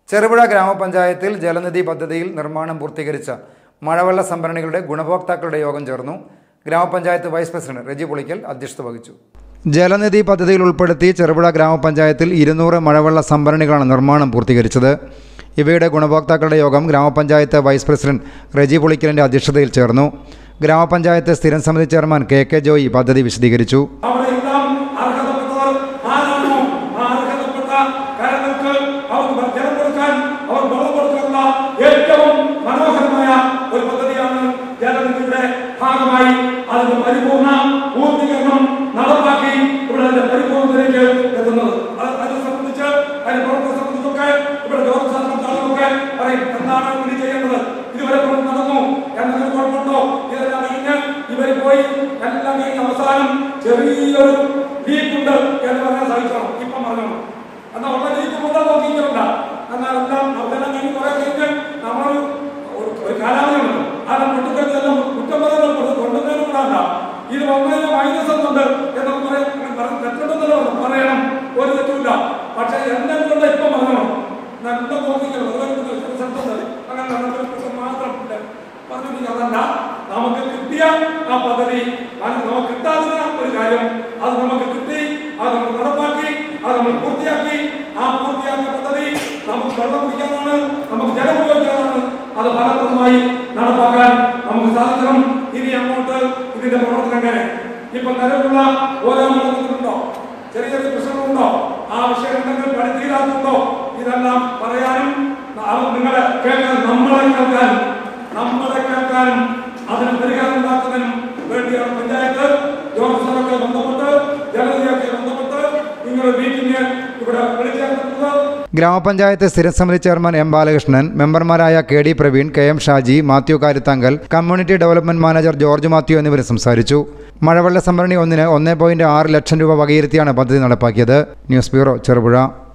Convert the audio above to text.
ചെറുപുഴ ഗ്രാമപഞ്ചായത്തിൽ ജലനിധി പദ്ധതിയിൽ നിർമ്മാണം പൂർത്തീകരിച്ച മഴവെള്ള സംഭരണികളുടെ ഗുണഭോക്താക്കളുടെ യോഗം ചേർന്നു ഗ്രാമപഞ്ചായത്ത് വൈസ് പ്രസിഡന്റ് റെജി പുളിക്കൽ അധ്യക്ഷത വഹിച്ചു ജലനിധി പദ്ധതിയിൽ ഉൾപ്പെടുത്തി ചെറുപുഴ ഗ്രാമപഞ്ചായത്തിൽ ഇരുന്നൂറ് മഴവെള്ള സംഭരണികളാണ് നിർമ്മാണം പൂർത്തീകരിച്ചത് ഇവയുടെ ഗുണഭോക്താക്കളുടെ യോഗം ഗ്രാമപഞ്ചായത്ത് വൈസ് പ്രസിഡന്റ് റെജി പുളിക്കലിന്റെ അധ്യക്ഷതയിൽ ചേർന്നു ഗ്രാമപഞ്ചായത്ത് സ്ഥിരം സമിതി ചെയർമാൻ കെ കെ ജോയി പദ്ധതി വിശദീകരിച്ചു അവിടെയെല്ലാം അർഹതപ്പെട്ടവർ ആരാണോ ആ അർഹതപ്പെട്ട കാര്യങ്ങൾക്ക് അവർക്ക് ജലം കൊടുക്കാൻ അവർ വെള്ളം കൊടുക്കാനുള്ള ഏറ്റവും മനോഹരമായ ഒരു പദ്ധതിയാണ് ജലനിധിയുടെ ഭാഗമായി അതിന്റെ പരിപൂർണ പൂർത്തീകരണം നടപ്പാക്കി ഇവിടെ അതിന്റെ പരിപൂർണതയിലേക്ക് എത്തുന്നത് അത് അതിനെ സംബന്ധിച്ച് അതിന്റെ പ്രവർത്തനം സംബന്ധിച്ചൊക്കെ ഇവിടെ ലോകശാസ്ത്രം താഴെയൊക്കെ പറയും എന്താണ് ഇനി ചെയ്യേണ്ടത് ഇതുവരെ പ്രവർത്തനം നടന്നു എന്തെങ്കിലും കുഴപ്പമുണ്ടോ ഇതെല്ലാം കഴിഞ്ഞ് ഇവർ പോയി എല്ലാം കഴിഞ്ഞ് അവസാനം ചെറിയൊരു ലീക്കുണ്ട് എന്ന് പറയാൻ സാധിക്കണം ഇപ്പം പറഞ്ഞോ എന്നാൽ ഉള്ള ലീക്ക് മുതൽ നോക്കിയിട്ടുണ്ട് എന്നാൽ എല്ലാം അതെല്ലാം കഴിഞ്ഞ് കുറെ കഴിഞ്ഞ് നമ്മൾ ഒരു ഒരു കാലാവധിയുണ്ട് ആ പൊട്ടിക്കഴിഞ്ഞെല്ലാം കുറ്റം പറയുന്നത് കൊണ്ടുവന്നതിന് കൂടാണ്ട ഇത് വന്നതിന് മൈനസ് എന്നുണ്ട് എന്നൊക്കെ പറയാൻ തെറ്റുണ്ടെന്നല്ലോ പറയണം ഒരു തെറ്റുമില്ല പക്ഷെ എന്തെങ്കിലും ഇപ്പം പറയണം നല്ല നോക്കിക്കണം അങ്ങനെ നടക്കുന്ന മാത്രം പറഞ്ഞിട്ട് അതല്ല നമുക്ക് കിട്ടിയ ആ പദ്ധതി അത് നമുക്ക് കിട്ടാത്ത ഒരു കാര്യം അത് നമുക്ക് കിട്ടി അത് നമ്മൾ നടപ്പാക്കി അത് നമ്മൾ പൂർത്തിയാക്കി ആ പൂർത്തിയാക്കിയ പദ്ധതി നമുക്ക് വെള്ളം കുടിക്കാനാണ് നമുക്ക് ജലം ഉപയോഗിക്കാനാണ് അത് ഫലപ്രദമായി നടപ്പാക്കാൻ നമുക്ക് സാധിക്കണം ഇനി അങ്ങോട്ട് ഇതിന്റെ പ്രവർത്തനം എങ്ങനെ ഇപ്പൊ നിലവിലുള്ള ഓരോ മണ്ഡലത്തിലുണ്ടോ ചെറിയ ചെറിയ പ്രശ്നങ്ങളുണ്ടോ ആ വിഷയം എന്തെങ്കിലും പഠിത്തീരാത്തുണ്ടോ ഇതെല്ലാം പറയാനും അത് നിങ്ങളെ കേൾക്കാൻ നമ്മളെ കേൾക്കാനും നമ്മളെ കേൾക്കാനും അതിന് പരിഹാരം ഉണ്ടാക്കുന്നതിനും വേണ്ടിയാണ് പഞ്ചായത്ത് ജോൺസണൊക്കെ ബന്ധപ്പെട്ട് ജനതയൊക്കെ ബന്ധപ്പെട്ട് നിങ്ങളുടെ മീറ്റിംഗ് ഇവിടെ വിളിച്ചേർത്തിട്ടുള്ളത് ഗ്രാമപഞ്ചായത്ത് സ്ഥിരം സമിതി ചെയർമാൻ എം ബാലകൃഷ്ണൻ മെമ്പർമാരായ K D Praveen K M Shaji Mathew Karuthankal community development manager George Mathew എന്നിവർ സംസാരിച്ചു മഴവെള്ള സംഭരണി ഒന്നിന് ഒന്നേ പോയിന്റ് ആറ് ലക്ഷം രൂപ വകയിരുത്തിയാണ് പദ്ധതി നടപ്പാക്കിയത് ന്യൂസ് ബ്യൂറോ ചെറുപുഴ